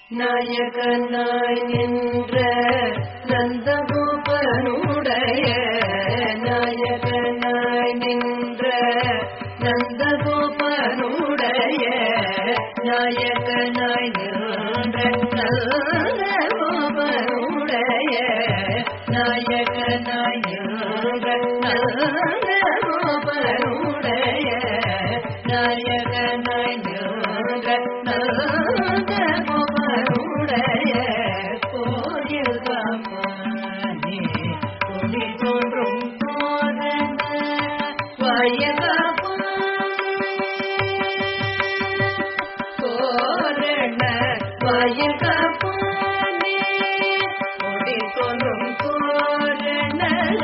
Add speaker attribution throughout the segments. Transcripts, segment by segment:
Speaker 1: நாயகனாய் நின்ற நந்தகோபனுடைய நாயகனாய் நின்ற நந்தகோபனுடைய நாயகனாய் நின்ற நந்தகோபனுடைய நாயகனாய் நின்ற நந்தகோபனுடைய நாயகனாய் நின்ற நந்தகோபனுடைய கோயில் காப்பானே கொடி தோன்றும் போதன தோரண வயகாப்பானே கொடி தோன்றும் தோரண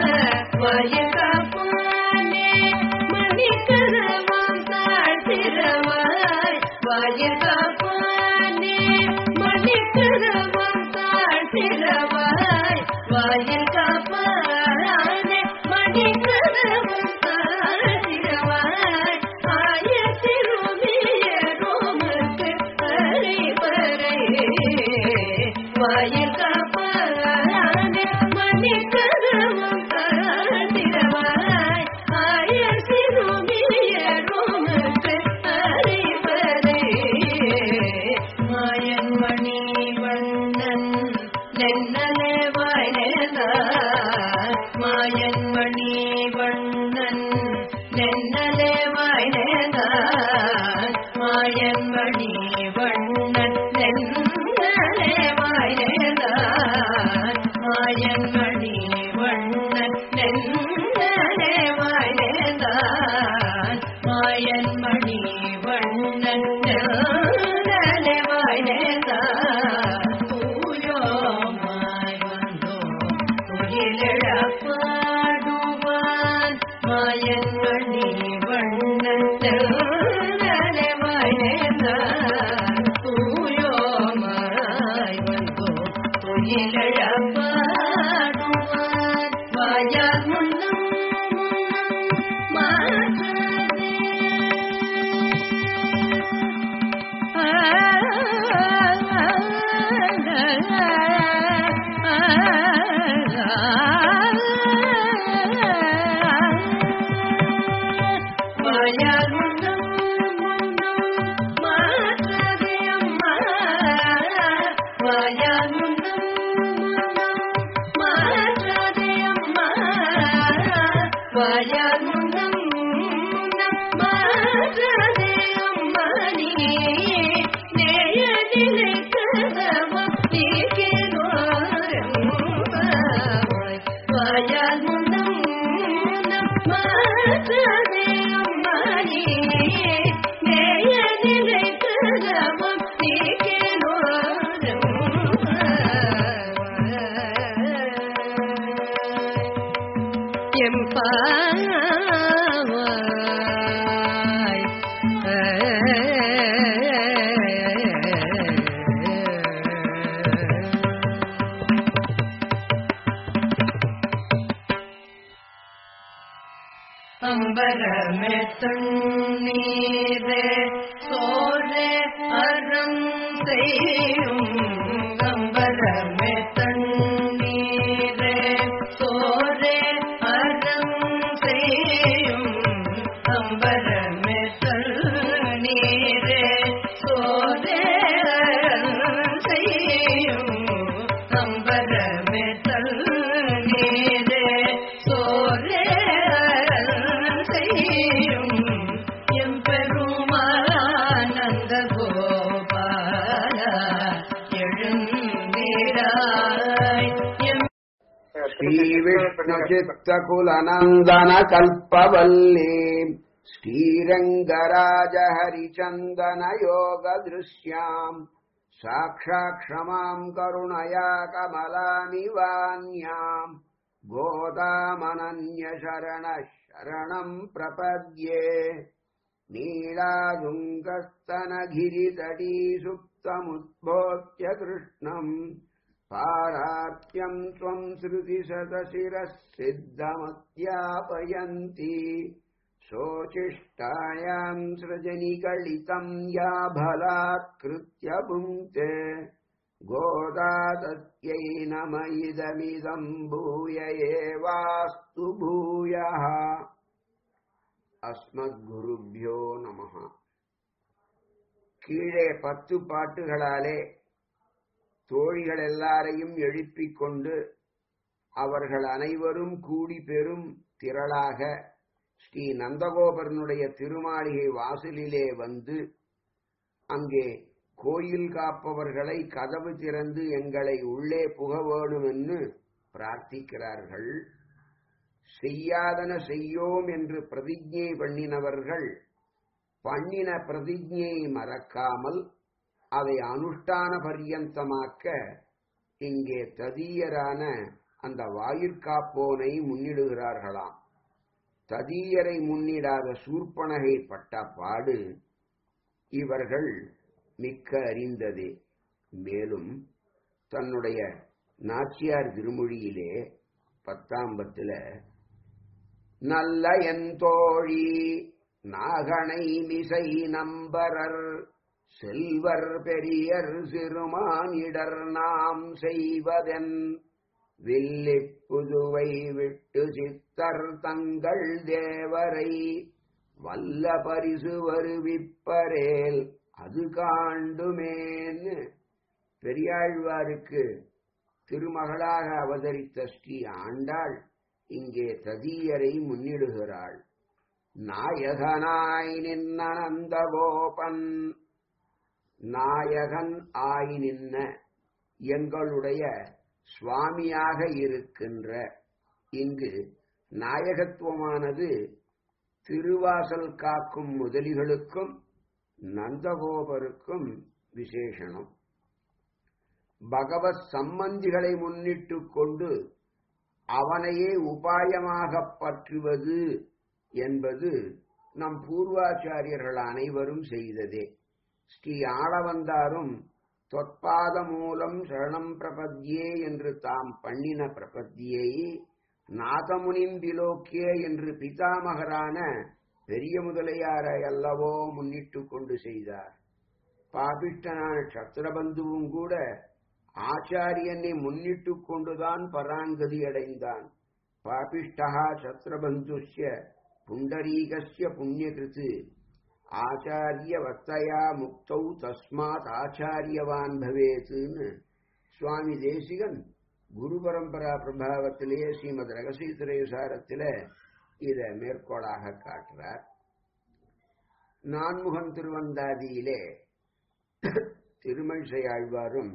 Speaker 1: வயகாப்பானே மணிக்கரவாம் தாழ்த்திரவாய் வயகாப்பானே மணிக்கரவாம் தாழ்த்திரவாய் வயகாப்பானே மணிக்கரவாம் தாழ்த்திரவாய் ஆயத்திருமியரோமுக்கு அறிவரை வயகாப்பானே மணிக்கரவாம் தாழ்த்திரவாய் ஆயத்திருமியரோமுக்கு அறிவரை மாயன் மணி வண்ணன் நென்னலே வாய்நேதார் மாயன் மணி வண்ணன் நென்னலே வாய்நேதார் மாயன் மணி வண்ணன் நென்னலே வாய்நேதார் மாயன் மணி வண்ணன் நென்னலே வாய்நேதார் மாயன் மணி வண்ணன் நென்னலே வாய்நேதார் தூயோமாய் வந்தோ துயிலெழப்பாடுவான் மாயன் மணி வண்ணன் நென்னலே வாய்நேதார் தூயோமாய் வந்தோ துயிலெழப்பாடுவான் வாயால் முன்னம் வாயால் முன்னம் முன்னம் மாற்றாதே அம்மா வாயால் முன்னம் முன்னம் மாற்றாதே அம்மா வாயால் முன்னம் முன்னம் மாற்றாதே அம்மா நீ நேயதிலே கதவம் வாயால் முன்னம் முன்னம் மாற்றாதே அம்மா நீ நேயதிலே கதவம் எம்பாவாய் அம்பரமே தண்ணீரே சோரே அறம் செய்யும் அம்பரமே தண்ணீரே சோரே அறம் செய்யும் அம்பரமே தண்ணீரே சோரே அறம் செய்யும் அம்பரமே தண்ணீரே சோரே அறம் செய்யும் எம்பெருமானந்த கோபால எழுந்திராய் எம்
Speaker 2: श्रीविष्णुचित्तकुलनन्दनकल्पवल्ली श्रीरङ्गराजहरिचन्दनयोगदृश्याम् साक्षाक्षमाम् करुणया कमलानिवान्याम् गोदामनन्यशरणः शरणम् प्रपद्ये नीलादुङ्गस्तनगिरितटी सुप्तमुद्बोध्य कृष्णम् पारात्यम् त्वम् श्रुतिशतशिरः सिद्धमध्यापयन्ति शोचिष्टायाम् सृजनिकलितम् या भलात्कृत्य पुङ्क्ते गोदातत्यै नम इदमिदम् भूय एवास्तु भूयः அஸ்மத்குருபியோ நமஹ கீழே பத்து பாட்டுகளாலே தோழிகள் எல்லாரையும் எழுப்பிக் கொண்டு அவர்கள் அனைவரும் கூடி பெறும் திரளாக ஸ்ரீ நந்தகோபரனுடைய திருமாளிகை வாசலிலே வந்து அங்கே கோயில் காப்பவர்களை கதவு திறந்து எங்களை உள்ளே புக வேணும் என்று பிரார்த்திக்கிறார்கள் செய்யாதன செய்யோம் என்று பிரதிஜை பண்ணினவர்கள் பண்ணின பிரதிஜையை மறக்காமல் அதை அனுஷ்டான பரியந்தமாக்க இங்கே ததீயரான அந்த வாயிற்காப்போனை முன்னிடுகிறார்களாம் ததீயரை முன்னிடாத சூர்பனகை பட்ட பாடு இவர்கள் மிக்க அறிந்ததே மேலும் தன்னுடைய நாச்சியார் திருமொழியிலே பத்தாம்பத்துல நல்ல என் தோழி நாகனை மிசை நம்பரர் செல்வர் பெரியர் சிறுமானிடர் நாம் செய்வதென் வில்லிப் புதுவை விட்டு சித்தர் தங்கள் தேவரை வல்ல பரிசு வருவிப்பரேல் அது காண்டுமேன்னு பெரியாழ்வாருக்கு திருமகளாக அவதரித்த ஸ்ரீ ஆண்டாள் இங்கே ததீயரை முன்னிடுகிறாள் நாயகனாய் நின்னந்த கோபன் நாயகன் ஆய் நின்ன எங்களுடைய சுவாமியாக இருக்கின்ற இங்கு நாயகத்துவமானது திருவாசல் காக்கும் முதலிகளுக்கும் நந்தகோபருக்கும் விசேஷனம் பகவத் சம்பந்திகளை முன்னிட்டு கொண்டு அவனையே உபாயமாக பற்றுவது என்பது நம் பூர்வாச்சாரியர்கள் அனைவரும் செய்ததே ஸ்ரீ ஆளவந்தாரும் தொற்பாத மூலம் சரணம் பிரபத்தியே என்று தாம் பண்ணின பிரபத்தியை நாதமுனிம் விலோக்கிய என்று பிதாமகரான பெரிய முதலியாரை அல்லவோ முன்னிட்டு கொண்டு செய்தார் பாபிஷ்டனான சத்திரபந்துவும் கூட ஆச்சாரியனை முன்னிட்டு கொண்டுதான் பராங்கதி அடைந்தான் பாபிஷ்டா சத்திரபந்துஷ்ய புண்டரீகஸ்ய புண்ணியகிருத்து ஆச்சாரிய வர்த்தையா முக்தௌ தஸ்மாத் ஆச்சாரியவான் பவேத்துன்னு சுவாமி தேசிகன் குரு பரம்பரா பிரபாவத்திலேயே ஸ்ரீமத் ரகசீத்திரேசாரத்தில இத மேற்கோளாக காட்டுறார் நான்முகன் திருவந்தாதியிலே திருமழிசை ஆழ்வாரும்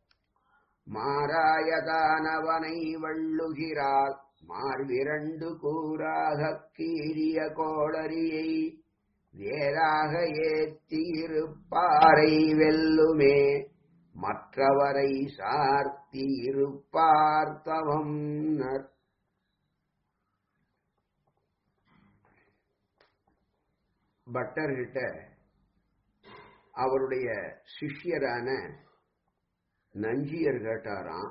Speaker 2: மாராயதானவனை வள்ளுகிறாள் மார்விரண்டு கூறாகக் கீரிய கோளரியை வேறாக ஏத்தியிருப்பாரை வெல்லுமே மற்றவரை சார்த்தி இருப்பார்த்தவம் பட்டர்கிட்ட அவருடைய சிஷ்யரான நஞ்சியர் கேட்டாராம்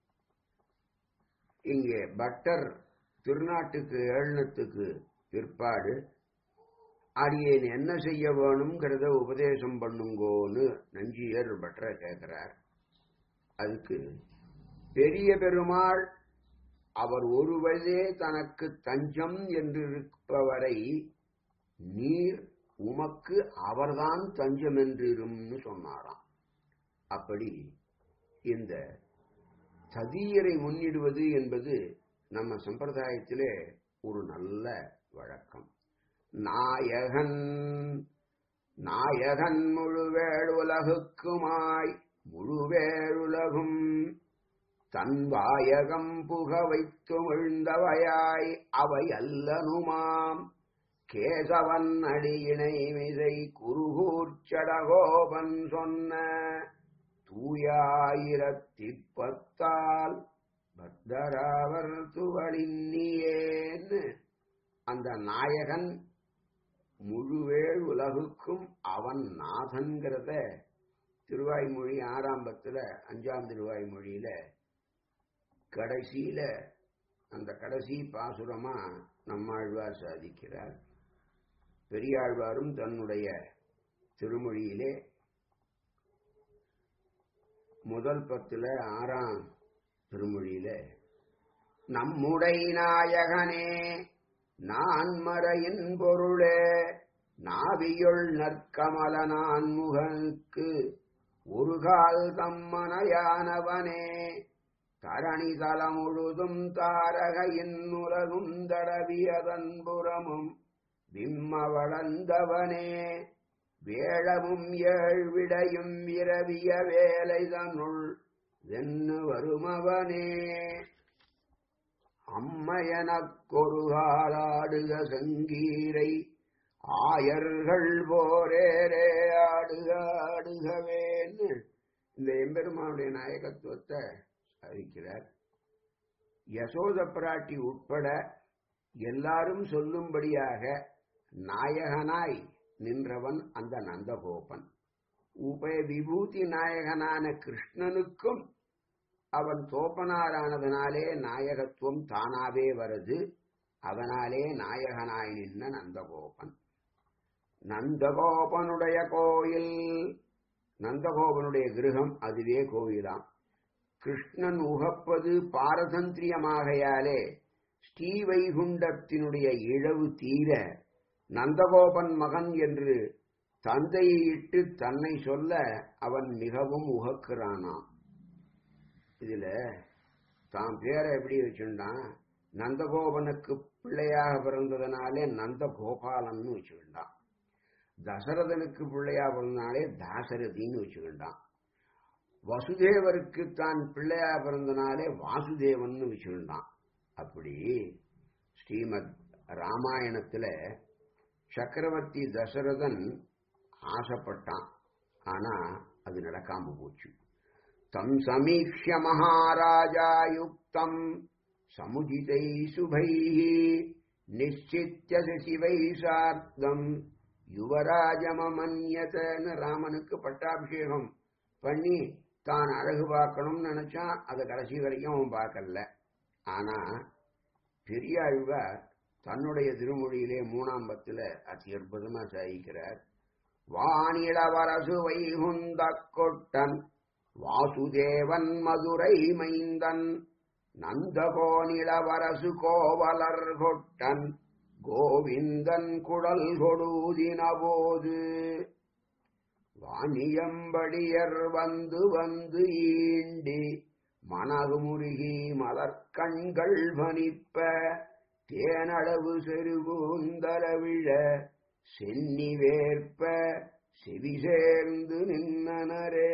Speaker 2: இங்கே பட்டர் திருநாட்டுக்கு ஏழனத்துக்கு பிற்பாடு அடியேன் என்ன செய்ய வேணுங்கிறத உபதேசம் பண்ணுங்கோன்னு நஞ்சியர் பட்டரை கேட்கிறார் அதுக்கு பெரிய பெருமாள் அவர் ஒருவரே தனக்கு தஞ்சம் என்று இருப்பவரை நீர் உமக்கு அவர்தான் தஞ்சம் என்றிரும்னு சொன்னாராம் அப்படி இந்த சதியரை முன்னிடுவது என்பது நம்ம சம்பிரதாயத்திலே ஒரு நல்ல வழக்கம் நாயகன் நாயகன் முழுவேள் உலகுக்குமாய் முழுவேழுலகும் தன் வாயகம் புக வைத்து விழுந்தவையாய் அவை அல்லனுமாம் கேசவன் அடியினை மிசை குருகூர்ச்சடகோபன் சொன்ன தூயாயிரத்தி பத்தால் பக்தராவர் துவளின்னியேன்னு அந்த நாயகன் முழுவேழ் உலகுக்கும் அவன் நாதன்கிறத திருவாய்மொழி ஆறாம்பத்துல அஞ்சாம் திருவாய்மொழியில கடைசியில அந்த கடைசி பாசுரமா நம்மாழ்வார் சாதிக்கிறார் பெரியாழ்வாரும் தன்னுடைய திருமொழியிலே முதல் பத்துல ஆறாம் திருமொழியில நம்முடை நாயகனே நான் மறையின் பொருளே நாவியுள் நற்கமல நான்முகனுக்கு ஒரு கால் தம்மனையானவனே தரணி தலம் முழுதும் தாரகையின் உலகும் தடவியதன்புறமும் விம்ம வளர்ந்தவனே வேளமும் ஏழ்விடையும் விரவிய வேலை தன்னுள் வென்னு வருமவனே அம்மையனக்கொரு காலாடுக சங்கீரை ஆயர்கள் போரேரே ஆடுக ஆடுகவேன்னு இந்த எம்பெருமானுடைய நாயகத்துவத்தை அறிக்கிறார் யசோத பிராட்டி உட்பட எல்லாரும் சொல்லும்படியாக நாயகனாய் நின்றவன் அந்த நந்தகோபன் உபய விபூதி நாயகனான கிருஷ்ணனுக்கும் அவன் தோப்பனாரானதனாலே நாயகத்துவம் தானாவே வருது அதனாலே நாயகனாய் நின்ன நந்தகோபன் நந்தகோபனுடைய கோயில் நந்தகோபனுடைய கிரகம் அதுவே கோயிலாம் கிருஷ்ணன் உகப்பது பாரதந்திரியமாகையாலே ஸ்ரீவைகுண்டத்தினுடைய இழவு தீர நந்தகோபன் மகன் என்று தந்தையை இட்டு தன்னை சொல்ல அவன் மிகவும் உகக்கிறானாம் இதுல தான் பேரை எப்படி வச்சுட்டான் நந்தகோபனுக்கு பிள்ளையாக பிறந்ததுனாலே நந்த கோபாலன்னு வச்சுக்கிட்டான் தசரதனுக்கு பிள்ளையா பிறந்தனாலே தாசரதின்னு வச்சுக்கிட்டான் வசுதேவருக்கு தான் பிள்ளையா பிறந்தனாலே வாசுதேவன் வச்சுக்கிட்டான் அப்படி ஸ்ரீமத் ராமாயணத்துல சக்கரவர்த்தி தசரதன் ஆசைப்பட்டான் ஆனா அது நடக்காம போச்சு தம் சமீக்ஷ மகாராஜா யுக்தம் சமுதிதை சுபை நிச்சித்திய சிவை சார்த்தம் யுவராஜமன்யதன்னு ராமனுக்கு பட்டாபிஷேகம் பண்ணி தான் அழகு பார்க்கணும்னு நினைச்சான் அதை கடைசி வரைக்கும் அவன் பார்க்கல ஆனா பெரியாழ்வார் தன்னுடைய திருமொழியிலே மூணாம் பத்துல அதி அற்புதமா சாதிக்கிறார் வானிளவரசு வைகுந்த கொட்டன் வாசுதேவன் மதுரை மைந்தன் நந்தகோனிளவரசு கோவலர் கொட்டன் கோவிந்தன் குடல் கொடுதின போது வாணியம்படியர் வந்து வந்து ஈண்டி மனகுமுருகி மலர்கண்கள் பனிப்ப தேனளவு செருகூந்தரவிழ சென்னி வேற்ப செவி சேர்ந்து நின்னனரே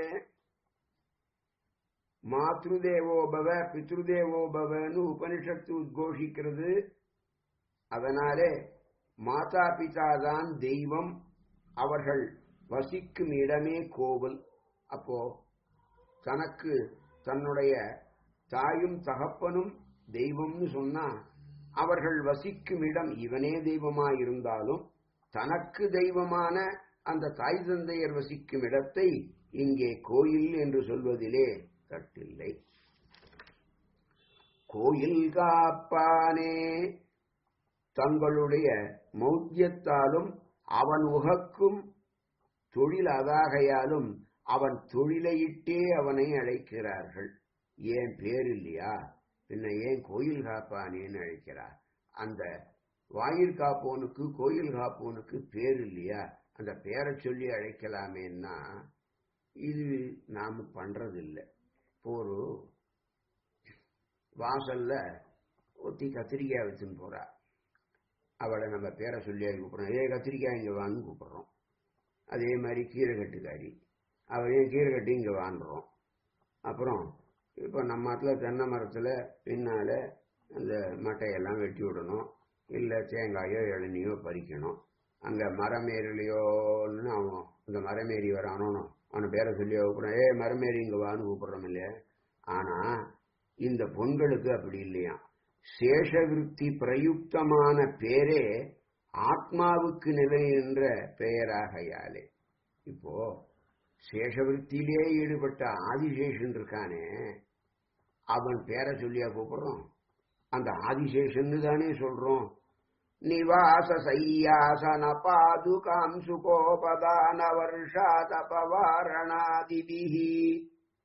Speaker 2: மாத்ருதேவோபவ பித்ருதேவோபவன்னு உபனிஷத்து உத்கோஷிக்கிறது அதனாலே மாதா பிதா தான் தெய்வம் அவர்கள் வசிக்கும் இடமே கோவில் அப்போ தனக்கு தன்னுடைய தாயும் தகப்பனும் தெய்வம்னு சொன்னா அவர்கள் வசிக்கும் இடம் இவனே தெய்வமாயிருந்தாலும் தனக்கு தெய்வமான அந்த தாய் தந்தையர் வசிக்கும் இடத்தை இங்கே கோயில் என்று சொல்வதிலே தட்டில்லை கோயில் காப்பானே தங்களுடைய மௌத்தியத்தாலும் அவன் உகக்கும் தொழில் அதாகையாலும் அவன் தொழிலையிட்டே அவனை அழைக்கிறார்கள் ஏன் பேர் இல்லையா பின்ன ஏன் கோயில் காப்பானேன்னு அழைக்கிறார் அந்த வாயில் காப்போனுக்கு கோயில் காப்போனுக்கு பேர் இல்லையா அந்த பேரை சொல்லி அழைக்கலாமேன்னா இது நாம பண்றதில்லை இப்போ ஒரு வாசல்ல ஒத்தி கத்திரிக்காய் வச்சுன்னு போறா அவளை நம்ம பேரை சொல்லி கூப்பிடுறோம் ஏ கத்திரிக்காய் இங்க வான்னு கூப்பிடுறோம் அதே மாதிரி கீரை கட்டுக்காரி அவளையே கீரை கட்டி இங்க வாண்டுறோம் அப்புறம் இப்போ நம்ம இடத்துல தென்னை மரத்தில் பின்னால் அந்த மட்டையெல்லாம் வெட்டி விடணும் இல்லை தேங்காயோ இளநியோ பறிக்கணும் அங்கே மரமேறிலையோன்னு அவன் அந்த மரமேறி வரானோ அவனை பேரை சொல்லி கூப்பிடுறோம் ஏ மரமேறி இங்கே வான்னு கூப்பிடுறோம் இல்லையா ஆனால் இந்த பொண்களுக்கு அப்படி இல்லையா சேஷவிருத்தி பிரயுக்தமான பேரே ஆத்மாவுக்கு நிலைகின்ற பெயராகையாலே இப்போ சேஷவிருத்தியிலே ஈடுபட்ட ஆதிசேஷன் இருக்கானே அவன் பேரை சொல்லியா கூப்பிடுறோம் அந்த ஆதிசேஷன்னு தானே சொல்றோம் நிவாச சையாசன பாதுகாம் சுகோபதான வருஷா தபவாரணாதிபிஹி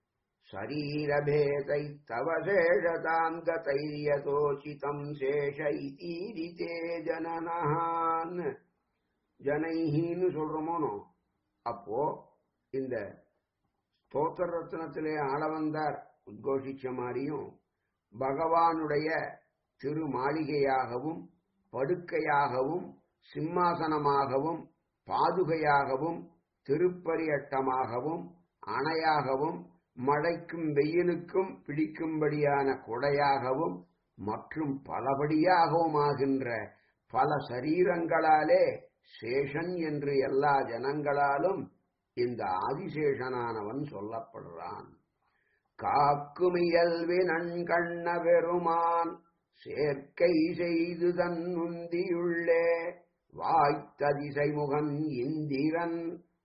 Speaker 2: சரீரபேதை தவ சேஷதாம் தைரியதோசிதம் சேஷ இதீரிதே ஜனனஹான் ஜனைஹின்னு சொல்றோமோனோ அப்போ இந்த ஸ்தோத்திர ரத்னத்திலே ஆள வந்தார் உத்கோஷிச்ச மாதிரியும் பகவானுடைய திரு மாளிகையாகவும் படுக்கையாகவும் சிம்மாசனமாகவும் பாதுகையாகவும் திருப்பரியட்டமாகவும் அணையாகவும் மழைக்கும் வெயிலுக்கும் பிடிக்கும்படியான குடையாகவும் மற்றும் பலபடியாகவும் ஆகின்ற பல சரீரங்களாலே சேஷன் என்று எல்லா ஜனங்களாலும் இந்த ஆதிசேஷனானவன் சொல்லப்படுறான் காக்குமியல்வி நன்கண்ண பெருமான் சேர்க்கை செய்து தன் உந்தியுள்ளே வாய்த்ததிசை முகன் இந்திரன்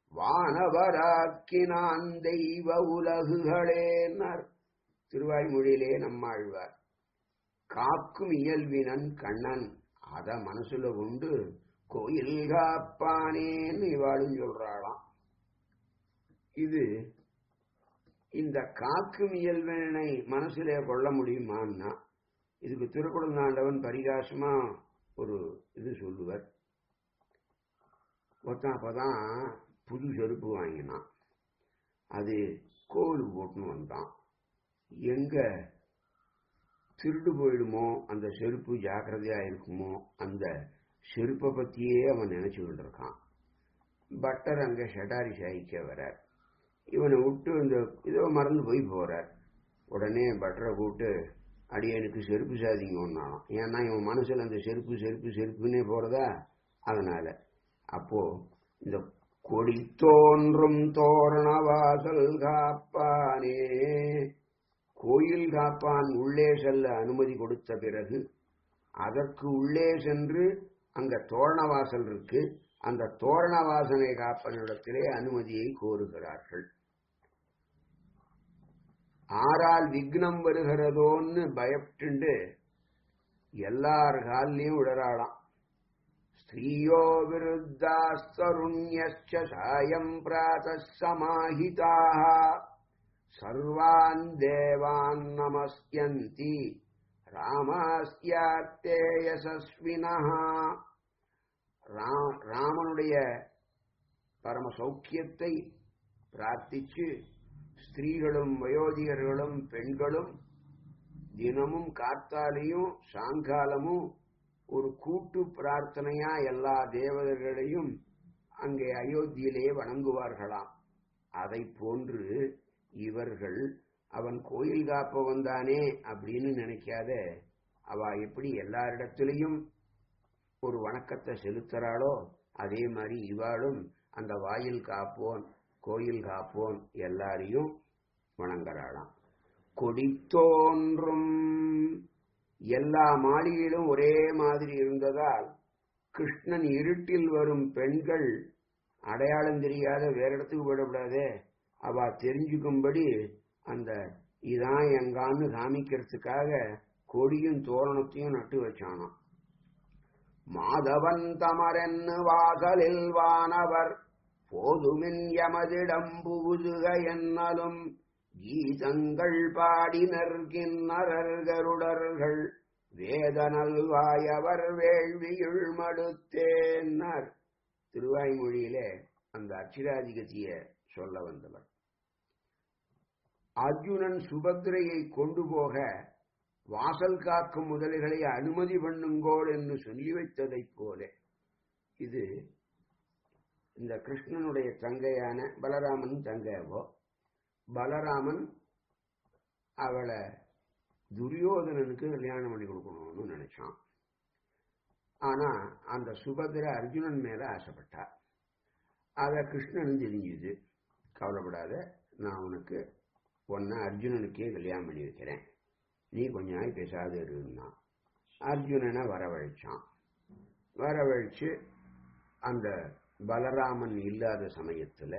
Speaker 2: வானவராக்கினான் தெய்வ உலகுகளேனர் திருவாய்மொழியிலே நம்மாழ்வார் காக்கும் இயல்வினன் கண்ணன் அத மனசுல கொண்டு கோயில் காப்பானேன்னு இவாளும் சொல்றாளாம் இது இந்த காக்கும் இயல்பினை மனசிலே கொள்ள முடியுமான்னா இதுக்கு திருக்குறந்தாண்டவன் பரிகாசமா ஒரு இது சொல்லுவர் ஒருத்தன் அப்பதான் புது செருப்பு வாங்கினான் அது கோவிலுக்கு போட்டுன்னு வந்தான் எங்க திருடு போயிடுமோ அந்த செருப்பு ஜாக்கிரதையா இருக்குமோ அந்த செருப்பை பத்தியே அவன் நினைச்சுக்கிட்டு இருக்கான் பட்டர் அங்க ஷடாரி சாய்க்க வரார் இவனை விட்டு இந்த இதோ மறந்து போய் போறார் உடனே பட்டரை கூப்பிட்டு அடியனுக்கு செருப்பு சாதிங்க ஒன்னாலும் ஏன்னா இவன் மனசுல அந்த செருப்பு செருப்பு செருப்புன்னே போறதா அதனால அப்போ இந்த கொடி தோன்றும் தோரண வாசல் காப்பானே கோயில் காப்பான் உள்ளே செல்ல அனுமதி கொடுத்த பிறகு அதற்கு உள்ளே சென்று அங்க தோரண வாசல் இருக்கு அந்த தோரண வாசனை காப்பனிடத்திலே அனுமதியை கோருகிறார்கள் ஆறால் விக்னம் வருகிறதோன்னு பயப்பட்டு எல்லார் காலிலையும் விடறாளாம் ஸ்திரீயோ விருத்தாஸ்தருண்யச்ச சாயம் பிராத சமாஹிதாக சர்வான் தேவான் நமஸ்யந்தி ராமாஸ்யாத்தே யசஸ்வினஹா ராமனுடைய பரம சௌக்கியத்தை பிரார்த்திச்சு ஸ்திரீகளும் வயோதிகர்களும் பெண்களும் தினமும் காத்தாலையும் சாயங்காலமும் ஒரு கூட்டு பிரார்த்தனையா எல்லா தேவதர்களையும் அங்கே அயோத்தியிலே வணங்குவார்களாம் அதை போன்று இவர்கள் அவன் கோயில் காப்ப வந்தானே அப்படின்னு நினைக்காத அவ எப்படி எல்லாரிடத்திலையும் ஒரு வணக்கத்தை செலுத்துறாளோ அதே மாதிரி இவாளும் அந்த வாயில் காப்போன் கோயில் காப்போன் எல்லாரையும் வணங்குறாளாம் கொடி தோன்றும் எல்லா மாளிகையிலும் ஒரே மாதிரி இருந்ததால் கிருஷ்ணன் இருட்டில் வரும் பெண்கள் அடையாளம் தெரியாத வேற இடத்துக்கு விடக்கூடாதே அவ தெரிஞ்சுக்கும்படி அந்த இதான் எங்கான்னு காமிக்கிறதுக்காக கொடியும் தோரணத்தையும் நட்டு வச்சானாம் மாதவன் தமரென்னு வாசலில் வானவர் போதுமின் எமதிடம் புகுதுக என்னலும் கீதங்கள் பாடினர்கின்னரர் கருடர்கள் வேதனல் வாயவர் வேள்வியுள் மடுத்தேன்னார் திருவாய்மொழியிலே அந்த அச்சிராதிகத்திய சொல்ல வந்தவர் அர்ஜுனன் சுபத்திரையை கொண்டு போக வாசல் காக்கும் முதல்களை அனுமதி பண்ணுங்கோள் என்று சொல்லி வைத்ததைப் போல இது இந்த கிருஷ்ணனுடைய தங்கையான பலராமன் தங்கையவோ பலராமன் அவளை துரியோதனனுக்கு கல்யாணம் பண்ணி கொடுக்கணும்னு நினைச்சான் ஆனா அந்த சுபத்திர அர்ஜுனன் மேல ஆசைப்பட்டா அத கிருஷ்ணன் தெரிஞ்சுது கவலைப்படாத நான் உனக்கு உன்னை அர்ஜுனனுக்கே கல்யாணம் பண்ணி வைக்கிறேன் நீ கொஞ்ச நாள் பேசாத இருந்தா அர்ஜுனனை வரவழைச்சான் வரவழைச்சு அந்த பலராமன் இல்லாத சமயத்துல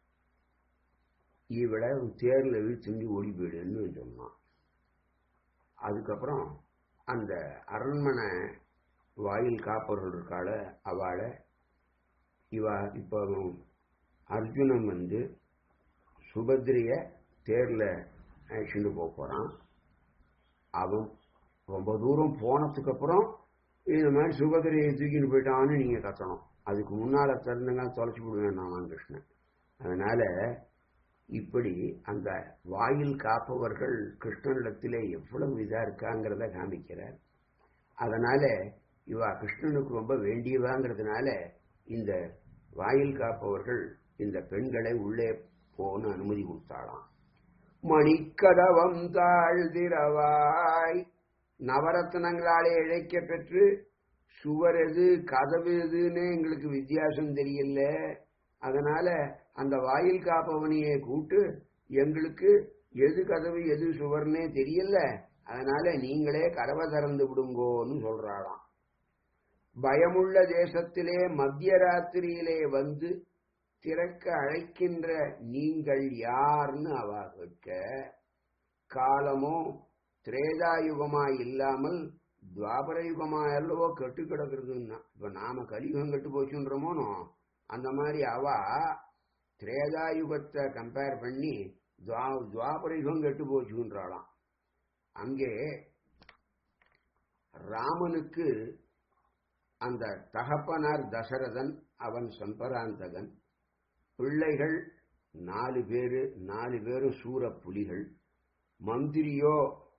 Speaker 2: இவளை தேர்ல இழுத்துண்டு ஓடி போயிடுன்னு சொன்னான் அதுக்கப்புறம் அந்த அரண்மனை வாயில் காப்பவர்கள் இருக்காள அவளை இவ இப்போ அர்ஜுனன் வந்து சுபத்ரிய தேர்ல அழைச்சிட்டு போக போறான் அவன் ரொம்ப தூரம் போனதுக்கு அப்புறம் இந்த மாதிரி சுபதிரையை தூக்கிட்டு போயிட்டான்னு நீங்க கத்தணும் அதுக்கு முன்னால திறந்துங்க தொலைச்சு விடுவேன் நான் கிருஷ்ணன் அதனால இப்படி அந்த வாயில் காப்பவர்கள் கிருஷ்ணனிடத்திலே எவ்வளவு இதா இருக்காங்கிறத காமிக்கிறார் அதனால இவா கிருஷ்ணனுக்கு ரொம்ப வேண்டியவாங்கிறதுனால இந்த வாயில் காப்பவர்கள் இந்த பெண்களை உள்ளே போன அனுமதி கொடுத்தாளாம் மணிக்கதவம் தாழ்திரவாய் நவரத்னங்களாலே இழைக்க பெற்று சுவர் எது கதவு எதுன்னு எங்களுக்கு வித்தியாசம் தெரியல அதனால அந்த வாயில் காப்பவனையே கூட்டு எங்களுக்கு எது கதவு எது சுவர்னே தெரியல அதனால நீங்களே கதவை திறந்து விடுங்கோன்னு சொல்றாளாம் பயமுள்ள தேசத்திலே மத்திய ராத்திரியிலே வந்து திறக்க அழைக்கின்ற நீங்கள் யார்னு அவ கேட்க காலமோ திரேதாயுகமா இல்லாமல் துவாபர யுகமா அல்லவோ கெட்டு கிடக்குறதுன்னா இப்ப நாம கலியுகம் கெட்டு போச்சுன்றோமோனோ அந்த மாதிரி அவ திரேதாயுகத்தை கம்பேர் பண்ணி துவா- துவாபர யுகம் கெட்டு போச்சுன்றாளாம் அங்கே ராமனுக்கு அந்த தகப்பனார் தசரதன் அவன் சம்பராந்தகன் பிள்ளைகள் நாலு பேரு நாலு பேரும் சூர புலிகள் மந்திரியோ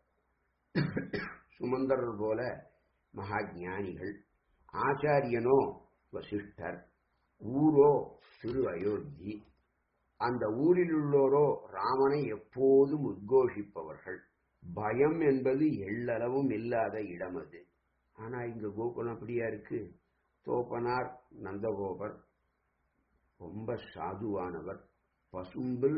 Speaker 2: சுமந்தரர் போல மகா ஞானிகள் ஆச்சாரியனோ வசிஷ்டர் ஊரோ திரு அயோத்தி அந்த ஊரில் உள்ளோரோ ராமனை எப்போதும் உத்கோஷிப்பவர்கள் பயம் என்பது எள்ளளவும் இல்லாத இடம் அது ஆனா இங்க கோகுலம் அப்படியா இருக்கு தோப்பனார் நந்தகோபர் ரொம்ப சாதுவானவர் பசும்பில்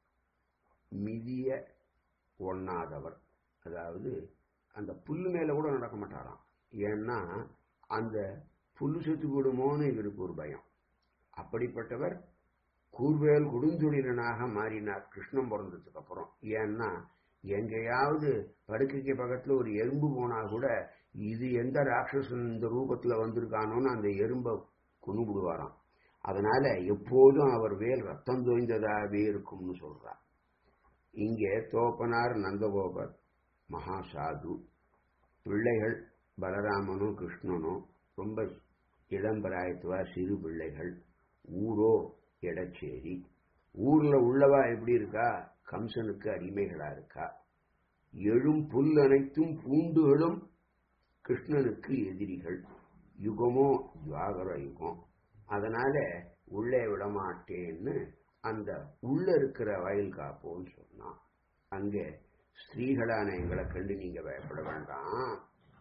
Speaker 2: மிதிய ஒண்ணாதவர் அதாவது அந்த புல்லு மேல கூட நடக்க மாட்டாராம் ஏன்னா அந்த புல்லு செத்து போடுமோன்னு இவருக்கு ஒரு பயம் அப்படிப்பட்டவர் கூர்வேல் கொடுந்தொழிலனாக மாறினார் கிருஷ்ணன் பிறந்ததுக்கு அப்புறம் ஏன்னா எங்கேயாவது படுக்கைக்கு பக்கத்துல ஒரு எறும்பு போனா கூட இது எந்த ராட்சசன் இந்த ரூபத்துல வந்திருக்கானோன்னு அந்த எறும்பை குணுபிடுவாராம் அதனால எப்போதும் அவர் வேல் ரத்தம் தோய்ந்ததாகவே இருக்கும்னு சொல்றார் இங்கே தோப்பனார் நந்தகோபர் மகாசாது பிள்ளைகள் பலராமனும் கிருஷ்ணனும் ரொம்ப இளம்பராயத்துவா சிறு பிள்ளைகள் ஊரோ எடச்சேரி ஊர்ல உள்ளவா எப்படி இருக்கா கம்சனுக்கு அடிமைகளா இருக்கா எழும் புல் அனைத்தும் பூண்டுகளும் கிருஷ்ணனுக்கு எதிரிகள் யுகமோ துவாகர யுகம் அதனால உள்ளே விடமாட்டேன்னு அந்த உள்ள இருக்கிற வயல் காப்போன்னு சொன்னான் அங்கே ஸ்திரீகளான எங்களை கண்டு நீங்க பயப்பட வேண்டாம்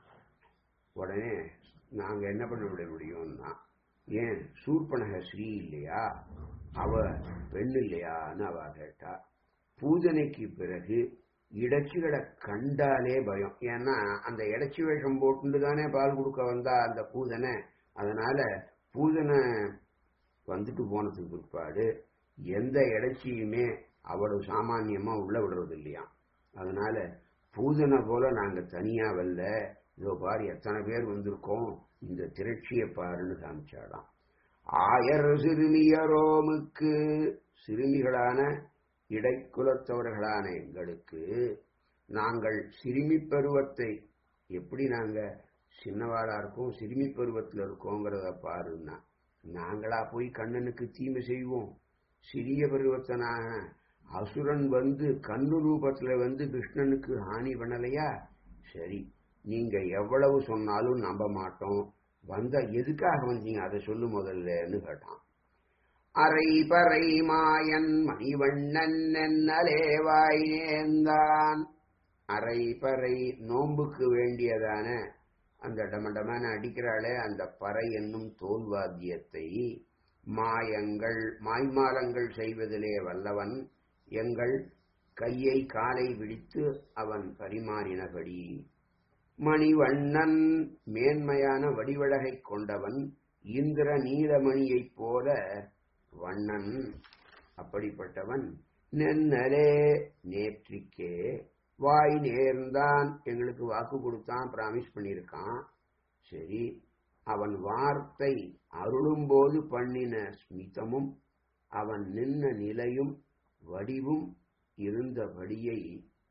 Speaker 2: உடனே நாங்க என்ன பண்ண விட முடியும்னா ஏன் சூர்பனக ஸ்ரீ இல்லையா அவ பெண் இல்லையான்னு அவ கேட்டா பூஜனைக்கு பிறகு இடைச்சிகளை கண்டாலே பயம் ஏன்னா அந்த இடைச்சி வேஷம் போட்டு தானே பால் கொடுக்க வந்தா அந்த பூஜனை அதனால பூஜனை வந்துட்டு போனதுக்கு பிற்பாடு எந்த இடைச்சியுமே அவ்வளவு சாமானியமா உள்ள விடுறது இல்லையா அதனால பூஜனை போல நாங்க தனியா வரல இதோ பாரு எத்தனை பேர் வந்திருக்கோம் இந்த திரட்சியை பாருன்னு காமிச்சாடாம் ஆயர் சிறுமியரோமுக்கு சிறுமிகளான இடைக்குலத்தவர்களான எங்களுக்கு நாங்கள் சிறுமி பருவத்தை எப்படி நாங்க சின்னவாளா இருக்கோம் சிறுமி பருவத்தில் இருக்கோங்கிறத பாருன்னா நாங்களா போய் கண்ணனுக்கு தீமை செய்வோம் சிறிய பருவத்தனாக அசுரன் வந்து கண்ணு ரூபத்துல வந்து கிருஷ்ணனுக்கு ஹானி பண்ணலையா சரி நீங்க எவ்வளவு சொன்னாலும் நம்ப மாட்டோம் வந்த எதுக்காக வந்தீங்க அதை சொல்லு முதல்லன்னு கேட்டான் அரை பறை மாயன் மணிவண்ணன் என்னலேவாய் நேர்ந்தான் அரை பறை நோம்புக்கு வேண்டியதான அந்த டமடமான அடிக்கிறாளே அந்த பறை என்னும் தோல்வாத்தியத்தை மாயங்கள் மாய்மாலங்கள் செய்வதிலே வல்லவன் எங்கள் கையை காலை விழித்து அவன் பரிமாறினபடி மணிவண்ணன் மேன்மையான வடிவழகை கொண்டவன் இந்திர நீலமணியைப் போல வண்ணன் அப்படிப்பட்டவன் நென்னலே நேற்றிக்கே வாய் நேர்ந்தான் எங்களுக்கு வாக்கு கொடுத்தான் பிராமிஸ் பண்ணியிருக்கான் சரி அவன் வார்த்தை அருளும்போது பண்ணின ஸ்மிதமும் அவன் நின்ன நிலையும் வடிவும் இருந்தபடியை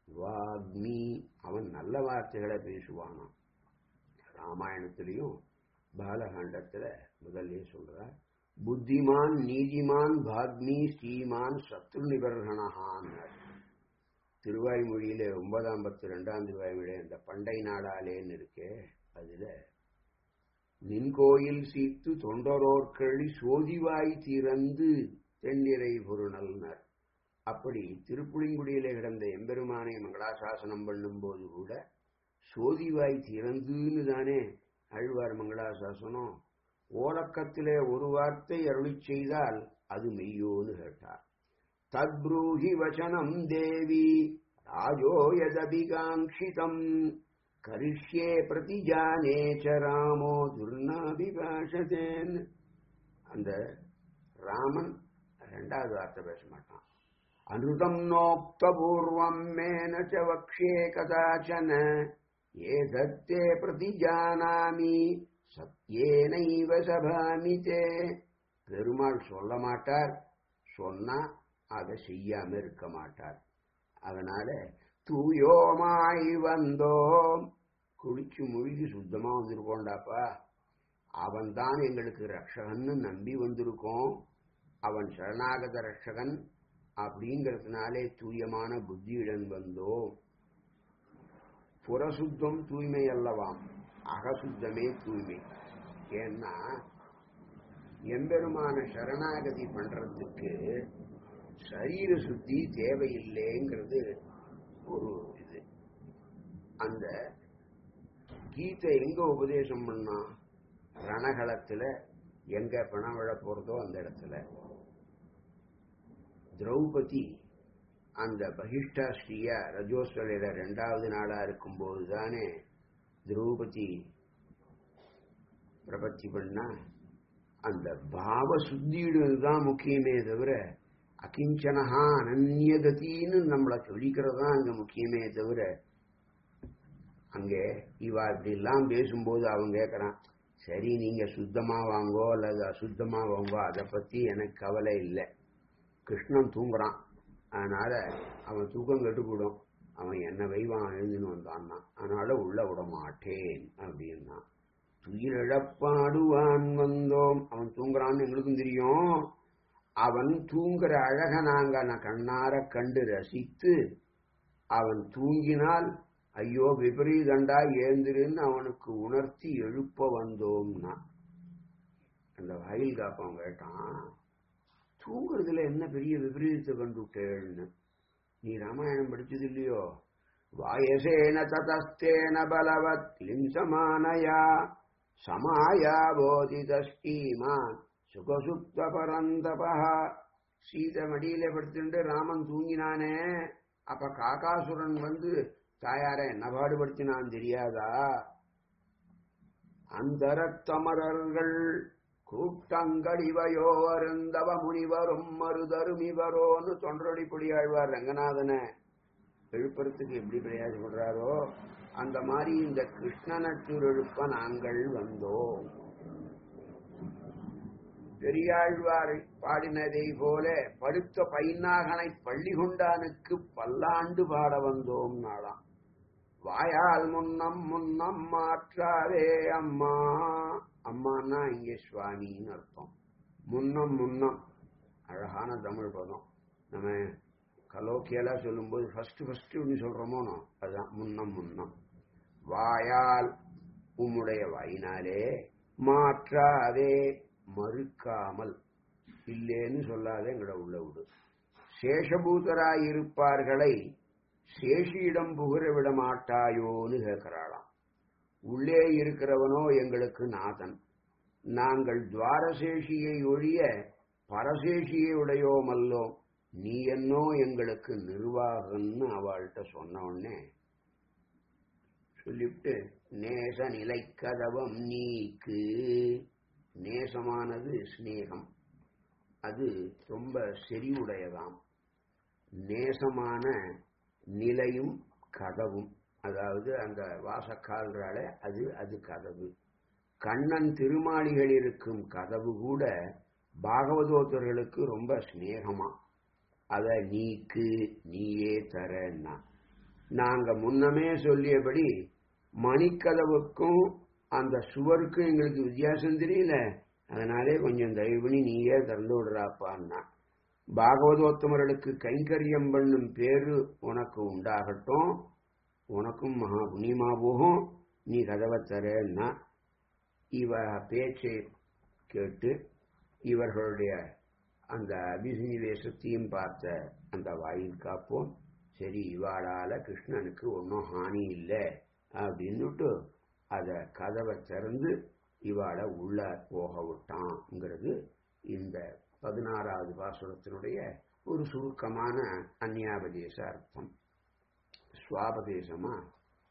Speaker 2: வாக்மி அவன் நல்ல வார்த்தைகளை பேசுவானாம் ராமாயணத்திலையும் பாலகாண்டத்துல முதல்ல சொல்றார் புத்திமான் நீதிமான் பாக்மி ஸ்ரீமான் சத்ரு நிபர்கணஹான் திருவாய்மொழியில ஒன்பதாம் பத்து ரெண்டாம் திருவாய்மொழி அந்த பண்டை நாடாலேன்னு இருக்கே அதுல நின்கோயில் சீத்து தொண்டரோர்களி சோதிவாய் திறந்து தென்னிறை பொருணல்னர் அப்படி திருப்புளிங்குடியில கிடந்த எம்பெருமானை மங்களாசாசனம் பண்ணும்போது கூட சோதிவாய் திறந்துன்னு தானே அழ்வார் மங்களாசாசனம் ஓலக்கத்திலே ஒரு வார்த்தை அருளி செய்தால் அது மெய்யோன்னு கேட்டார் தத்ரூஹி வச்சனம் தேவி ராஜோ யதபிகாங்கிதம் கரிஷ்யே பிரதிஜானே ச ராமோ துர்ணாபிபாஷதேன் அந்த ராமன் ரெண்டாவது வார்த்தை பேச மாட்டான் அனுதம் நோக்தபூர்வம் மேன ச வக்ஷே கதாச்சன ஏதத்தே பிரதிஜானாமி சத்யேனைவ சபாமி தே பெருமாள் சொல்ல மாட்டார் சொன்னா அதை செய்யாம இருக்க மாட்டார் அதனால தூயோமாய் வந்தோம் குளிச்சு முழுகி சுத்தமா வந்திருக்கோண்டாப்பா அவன் தான் எங்களுக்கு ரட்சகன்னு நம்பி வந்திருக்கோம் அவன் சரணாகத ரட்சகன் அப்படிங்கிறதுனாலே தூயமான புத்தியுடன் வந்தோம் புறசுத்தம் தூய்மை அல்லவாம் அகசுத்தமே தூய்மை ஏன்னா எம்பெருமான சரணாகதி பண்றதுக்கு சரீர சுத்தி தேவையில்லைங்கிறது ஒரு இது அந்த கீதை எங்க உபதேசம் பண்ணா ரணகளத்துல எங்க பணம் விழ போறதோ அந்த இடத்துல திரௌபதி அந்த பகிஷ்டாஸ்ரீயா ரஜோஸ்வலையில ரெண்டாவது நாளா இருக்கும்போது தானே திரௌபதி பிரபத்தி பண்ணா அந்த பாவ சுத்தியிடுவது தான் முக்கியமே தவிர அகிஞ்சனஹா அனன்யகத்தின்னு நம்மளை சொல்லிக்கிறது தான் அங்க முக்கியமே தவிர அங்கே இவா இப்படி எல்லாம் பேசும்போது அவன் கேட்கறான் சரி நீங்க சுத்தமா வாங்கோ அல்லது அசுத்தமா வாங்கோ அதை பத்தி எனக்கு கவலை இல்லை கிருஷ்ணன் தூங்குறான் அதனால அவன் தூக்கம் கெட்டுக்கூடும் அவன் என்ன வைவான் எழுந்துன்னு வந்தான்னா அதனால உள்ள விட மாட்டேன் அப்படின்னா துயிலிழப்பாடுவான் வந்தோம் அவன் தூங்குறான்னு எங்களுக்கும் தெரியும் அவன் தூங்குற அழக நாங்க நான் கண்ணார கண்டு ரசித்து அவன் தூங்கினால் ஐயோ விபரீதண்டா ஏந்திருன்னு அவனுக்கு உணர்த்தி எழுப்ப வந்தோம்னா அந்த வயல் காப்பம் கேட்டான் தூங்குறதுல என்ன பெரிய விபரீதத்தை கண்டுட்டேன்னு நீ ராமாயணம் படிச்சது இல்லையோ வாயசேன ததஸ்தேன பலவத் லிம்சமானயா சமாயா போதிதஸ்கீமான் சுகசுப்த பரந்தபா சீத மடியில படுத்துட்டு ராமன் தூங்கினானே அப்ப காகாசுரன் வந்து தாயார என்ன பாடுபடுத்தினான் தெரியாதா அந்தரத்தமரர்கள் கூட்டங்கள் இவையோ அருந்தவ முனிவரும் மருதரும் இவரோன்னு தொன்றொடி பொடியாழ்வார் ரங்கநாதனை எழுப்புறதுக்கு எப்படி பிரயாசப்படுறாரோ அந்த மாதிரி இந்த கிருஷ்ணனற்றூர் எழுப்ப நாங்கள் வந்தோம் பெரியாழ்வார் பாடினதை போல படுத்த பைநாகனை பள்ளி கொண்டானுக்கு பல்லாண்டு பாட வந்தோம் நாளாம் வாயால் முன்னம் முன்னம் மாற்றாதே அம்மா அம்மான்னா இங்கே சுவாமின்னு அர்த்தம் முன்னம் முன்னம் அழகான தமிழ் பதம் நம்ம கலோக்கியலா சொல்லும்போது ஃபர்ஸ்ட் ஃபர்ஸ்ட் ஒன்று சொல்றோமோ அதுதான் முன்னம் முன்னம் வாயால் உம்முடைய வாயினாலே மாற்றாதே மறுக்காமல் இல்லேன்னு சொல்லாதே எங்கட உள்ள விடு சேஷபூதராயிருப்பார்களை சேஷியிடம் புகுற விட மாட்டாயோன்னு கேட்கிறாளாம் உள்ளே இருக்கிறவனோ எங்களுக்கு நாதன் நாங்கள் துவாரசேஷியை ஒழிய பரசேஷியை உடையோமல்லோ நீ என்னோ எங்களுக்கு நிர்வாகம்னு அவள்கிட்ட சொன்ன உடனே சொல்லிவிட்டு நேச நிலை கதவம் நீக்கு நேசமானது சிநேகம் அது ரொம்ப செறிவுடையதாம் நேசமான நிலையும் கதவும் அதாவது அந்த வாசக்கால்றால அது அது கதவு கண்ணன் திருமாளிகள் இருக்கும் கதவு கூட பாகவதோத்தர்களுக்கு ரொம்ப சிநேகமா அத நீக்கு நீயே தரன்னா நாங்க முன்னமே சொல்லியபடி மணிக்கதவுக்கும் அந்த சுவருக்கும் எங்களுக்கு வித்தியாசம் தெரியல அதனாலே கொஞ்சம் தயவு பண்ணி நீயே திறந்து விடுறாப்பான்னா பாகவதோத்தமர்களுக்கு கைங்கரியம் பண்ணும் பேரு உனக்கு உண்டாகட்டும் உனக்கும் மகா புண்ணியமா போகும் நீ கதவை தரேன்னா இவ பேச்சை கேட்டு இவர்களுடைய அந்த அபிசன்னிவேசத்தையும் பார்த்த அந்த வாயில் காப்போம் சரி இவாளால கிருஷ்ணனுக்கு ஒன்றும் ஹானி இல்லை அப்படின்னுட்டு அத கதவை திறந்து இவாளை உள்ள போக விட்டான்ங்கிறது இந்த பதினாறாவது பாசுரத்தினுடைய ஒரு சுருக்கமான அந்நியாபதேச அர்த்தம் சுவாபதேசமா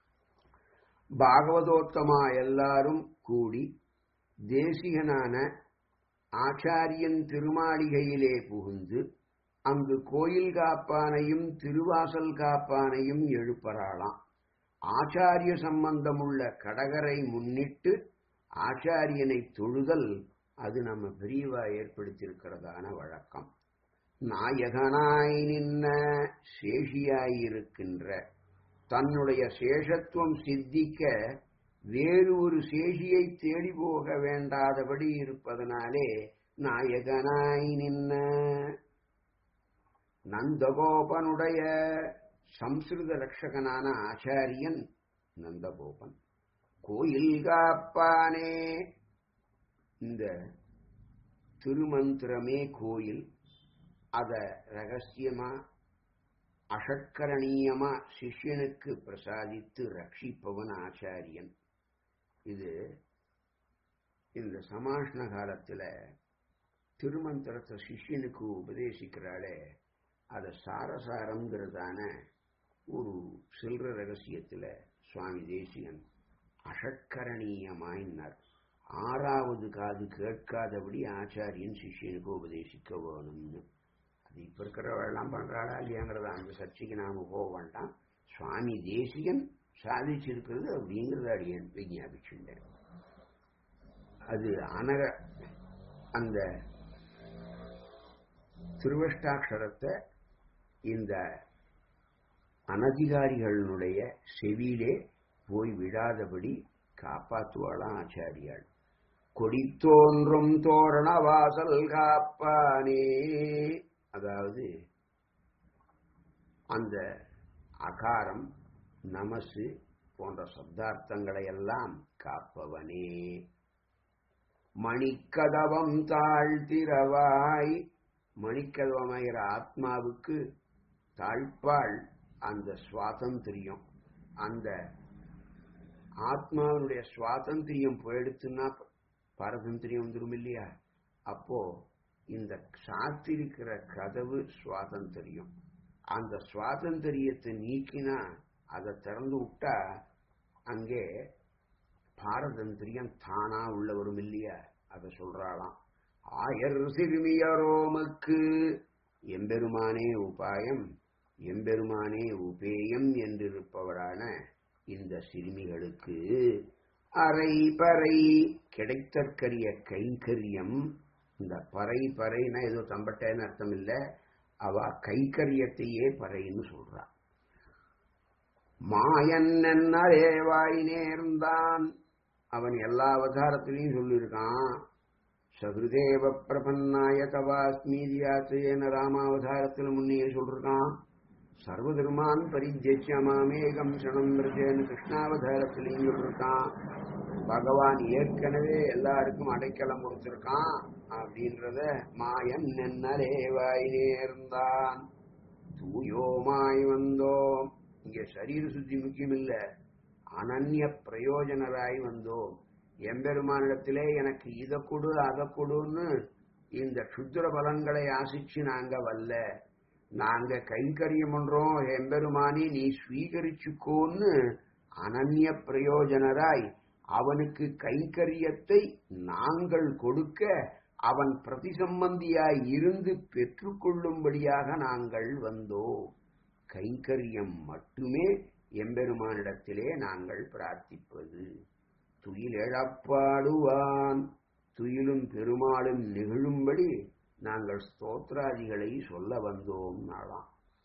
Speaker 2: பாகவதோத்தமா எல்லாரும் கூடி தேசிகனான ஆச்சாரியன் திருமாளிகையிலே புகுந்து அங்கு கோயில் காப்பானையும் திருவாசல் காப்பானையும் எழுப்பறாளாம் ஆச்சாரிய சம்பந்தமுள்ள கடகரை முன்னிட்டு ஆச்சாரியனை தொழுதல் அது நம்ம பெரியவா ஏற்படுத்தியிருக்கிறதான வழக்கம் நாயகனாய் நின்ன சேஷியாயிருக்கின்ற தன்னுடைய சேஷத்துவம் சித்திக்க வேறு ஒரு சேஷியை தேடி போக வேண்டாதபடி இருப்பதனாலே நாயகனாய் நின்ன நந்தகோபனுடைய சம்ஸ்கிருத ரட்சகனான ஆச்சாரியன் நந்தகோபன் கோயில் காப்பானே இந்த திருமந்திரமே கோயில் அத ரகசியமா அஷட்கரணீயமா சிஷ்யனுக்கு பிரசாதித்து ரட்சிப்பவன் ஆச்சாரியன் இது இந்த சமாஷ்ண காலத்துல திருமந்திரத்தை சிஷ்யனுக்கு உபதேசிக்கிறாளே அத சாரசாரங்கிறதான ஒரு சில்ற ரகசியத்துல சுவாமி தேசியன் அஷட்கரணீயமாயினார் ஆறாவது காது கேட்காதபடி ஆச்சாரியன் சிஷ்யனுக்கு உபதேசிக்க வேணும்னு அது இப்ப இருக்கிறவெல்லாம் பண்றாளா இல்லையாங்கிறத அந்த சர்ச்சைக்கு நாம போக வேண்டாம் சுவாமி தேசிகன் சாதிச்சிருக்கிறது அப்படிங்கிறத அடியன் விஞ்ஞாபிச்சுட்டேன் அது அனக அந்த திருவஷ்டாட்சரத்தை இந்த அனதிகாரிகளுடைய செவியிலே போய் விடாதபடி காப்பாற்றுவாளாம் ஆச்சாரியாள் கொடித்தோன்றும் தோரண வாசல் காப்பானே அதாவது அந்த அகாரம் நமசு போன்ற சப்தார்த்தங்களை எல்லாம் காப்பவனே மணிக்கதவம் தாழ்த்திரவாய் மணிக்கதவமாகிற ஆத்மாவுக்கு தாழ்ப்பாள் அந்த சுவாதந்திரியம் அந்த ஆத்மாவினுடைய சுவாதந்திரியம் போயிடுத்துன்னா பாரதந்திரியம் வந்துடும் இல்லையா அப்போ இந்த சாத்திருக்கிற கதவு சுவாதந்திரியம் அந்த சுவாதந்திரியத்தை நீக்கினா அதை திறந்து விட்டா அங்கே பாரதந்திரியம் தானா உள்ள வரும் இல்லையா அதை சொல்றாளாம் ஆயர் சிறுமியரோமக்கு எம்பெருமானே உபாயம் எம்பெருமானே உபேயம் என்றிருப்பவரான இந்த சிறுமிகளுக்கு அரை பறை கிடைத்தற்கரிய கைங்கரியம் இந்த பறை பறைனா ஏதோ தம்பட்டேன்னு அர்த்தம் இல்ல அவ கைக்கரியத்தையே பறைன்னு சொல்றா மாயன் என்னரேவாய் நேர்ந்தான் அவன் எல்லா அவதாரத்திலையும் சொல்லியிருக்கான் சகுதேவ பிரபன்னாய தவாஸ்மீதியாச்சேன ராமாவதாரத்தில் முன்னையே சொல்றான் சர்வதர்மான் பரிஜ்ய மாமேகம் சனம் மிருஜேன்னு கிருஷ்ணாவதாரத்திலையும் சொல்லிருக்கான் பகவான் ஏற்கனவே எல்லாருக்கும் அடைக்கலம் கொடுத்திருக்கான் அப்படின்றத மாயன் நென்னரேவாய் நேர்ந்தான் தூயோமாய் வந்தோம் இங்க சரீர சுத்தி முக்கியம் இல்ல அனன்ய பிரயோஜனராய் வந்தோம் எம்பெருமானிடத்திலே எனக்கு இதை கொடு அதை கொடுன்னு இந்த சுத்திர பலன்களை ஆசிச்சு நாங்க வல்ல நாங்க கைங்கரியம் பண்றோம் எம்பெருமானி நீ ஸ்வீகரிச்சுக்கோன்னு அனன்ய பிரயோஜனராய் அவனுக்கு கைங்கரியத்தை நாங்கள் கொடுக்க அவன் பிரதிசம்பந்தியாய் இருந்து பெற்றுக்கொள்ளும்படியாக நாங்கள் வந்தோம் கைங்கரியம் மட்டுமே எம்பெருமானிடத்திலே நாங்கள் பிரார்த்திப்பது துயில் எழப்பாடுவான் துயிலும் பெருமாளும் நிகழும்படி நாங்கள் ஸ்தோத்ராதிகளை சொல்ல வந்தோம் நாளாம்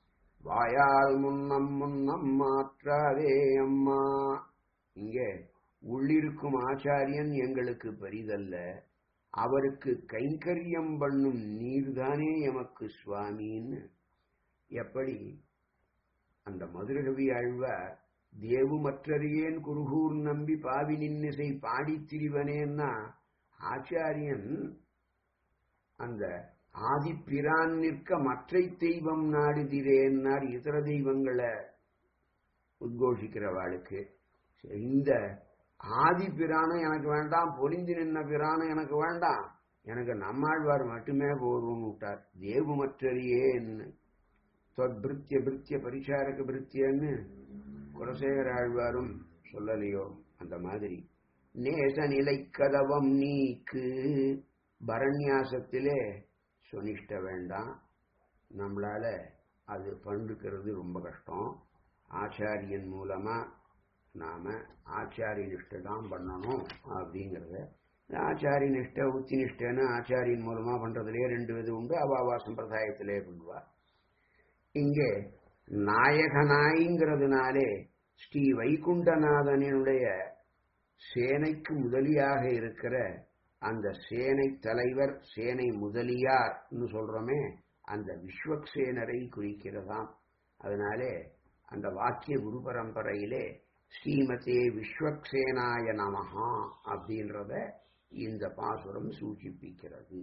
Speaker 2: வாயால் முன்னம் முன்னம் மாற்றாதே அம்மா இங்கே உள்ளிருக்கும் ஆச்சாரியன் எங்களுக்கு பெரிதல்ல அவருக்கு கைங்கரியம் பண்ணும் நீர்தானே எமக்கு சுவாமின்னு எப்படி அந்த மதுரகவி ஆழ்வார் தேவு மற்றறியேன் குருகூர் நம்பி பாவி நின்னிசை பாடித் திரிவனேன்னா ஆச்சாரியன் அந்த ஆதிப்பிரான் நிற்க மற்றை தெய்வம் நாடுதிரேன்னார் இதர தெய்வங்களை உத்கோஷிக்கிறவாளுக்கு இந்த ஆதி பிராணம் எனக்கு வேண்டாம் பொலிந்து நின்ன பிராணம் எனக்கு வேண்டாம் எனக்கு நம்மாழ்வார் மட்டுமே போதும்னு விட்டார் தேவு மற்றறியேன்னு தொத்பிருத்திய பிருத்திய பரிசாரக பிருத்தியன்னு குலசேகர ஆழ்வாரும் சொல்லலையோ அந்த மாதிரி நேச நிலை கதவம் நீக்கு பரண்யாசத்திலே சொனிஷ்ட வேண்டாம் நம்மளால அது பண்டுக்கிறது ரொம்ப கஷ்டம் ஆச்சாரியன் மூலமா நாம ஆச்சாரிய நிஷ்டை தான் பண்ணணும் அப்படிங்கிறத ஆச்சாரிய நிஷ்டை உத்தி நிஷ்டைன்னு ஆச்சாரியன் மூலமா பண்றதுலயே ரெண்டு விதம் உண்டு அவாவா சம்பிரதாயத்திலே பண்ணுவா இங்கே நாயகனாய்ங்கிறதுனாலே ஸ்ரீ வைகுண்டநாதனுடைய சேனைக்கு முதலியாக இருக்கிற அந்த சேனை தலைவர் சேனை முதலியார்னு சொல்றோமே அந்த விஸ்வக்சேனரை குறிக்கிறதாம் அதனாலே அந்த வாக்கிய குரு பரம்பரையிலே ஸ்ரீமதே விஸ்வக்சேனாய நமஹா அப்படின்றத இந்த பாசுரம் சூச்சிப்பிக்கிறது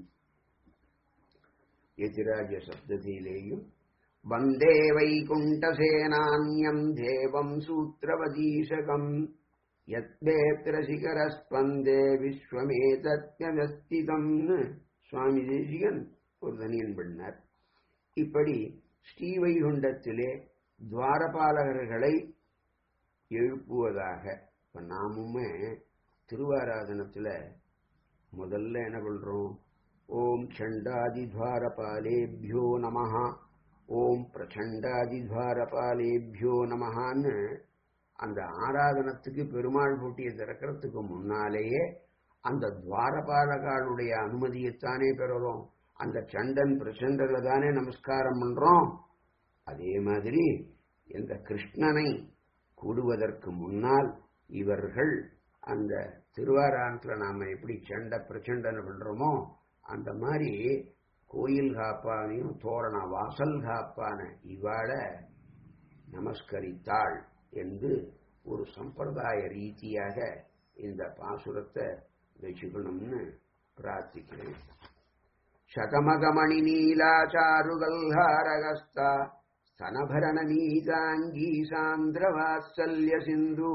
Speaker 2: எதிராஜ சப்தத்திலேயும் வந்தே வைகுண்டசேனான்யம் தேவம் சூத்திரவதீசகம் யத்வேத்திர சிகரஸ்பந்தே விஸ்வமேதத்யவஸ்திதம்னு சுவாமி தேசிகன் ஒரு தனியன் பண்ணார் இப்படி ஸ்ரீவைகுண்டத்திலே துவாரபாலகர்களை எழுப்புவதாக இப்ப நாமுமே திருவாராதனத்துல முதல்ல என்ன பண்றோம் ஓம் சண்டாதித்வாரபாலேபியோ நமஹா ஓம் பிரச்சண்டாதித்வாரபாலேபியோ நமஹான்னு அந்த ஆராதனத்துக்கு பெருமாள் போட்டியை திறக்கிறதுக்கு முன்னாலேயே அந்த துவாரபாலகாளுடைய அனுமதியைத்தானே பெறுறோம் அந்த சண்டன் பிரச்சண்டர்ல தானே நமஸ்காரம் பண்றோம் அதே மாதிரி இந்த கிருஷ்ணனை கூடுவதற்கு முன்னால் இவர்கள் அந்த திருவாராணத்துல நாம எப்படி சண்டை பிரச்சண்டனை பண்றோமோ அந்த மாதிரி கோயில் காப்பானையும் தோரண வாசல் காப்பான இவாள நமஸ்கரித்தாள் என்று ஒரு சம்பிரதாய ரீதியாக இந்த பாசுரத்தை வச்சுக்கணும்னு பிரார்த்திக்கிறேன் சதமகமணி நீலாச்சாருகல்ஹாரகஸ்தா स्तनभरण नीताङ्गी सान्द्रवात्सल्य सिन्धुः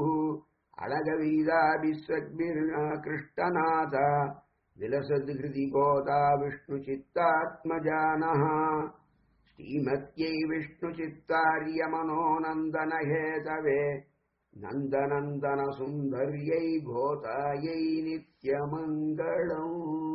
Speaker 2: अळगवीदाभिस्वग्भिर्कृष्टनाथ विलसद्हृदि गोदा विष्णुचित्तात्मजानः श्रीमत्यै विष्णुचित्तार्यमनोनन्दनहेतवे नन्दनन्दनसुन्दर्यै गोतायै नित्यमङ्गलम्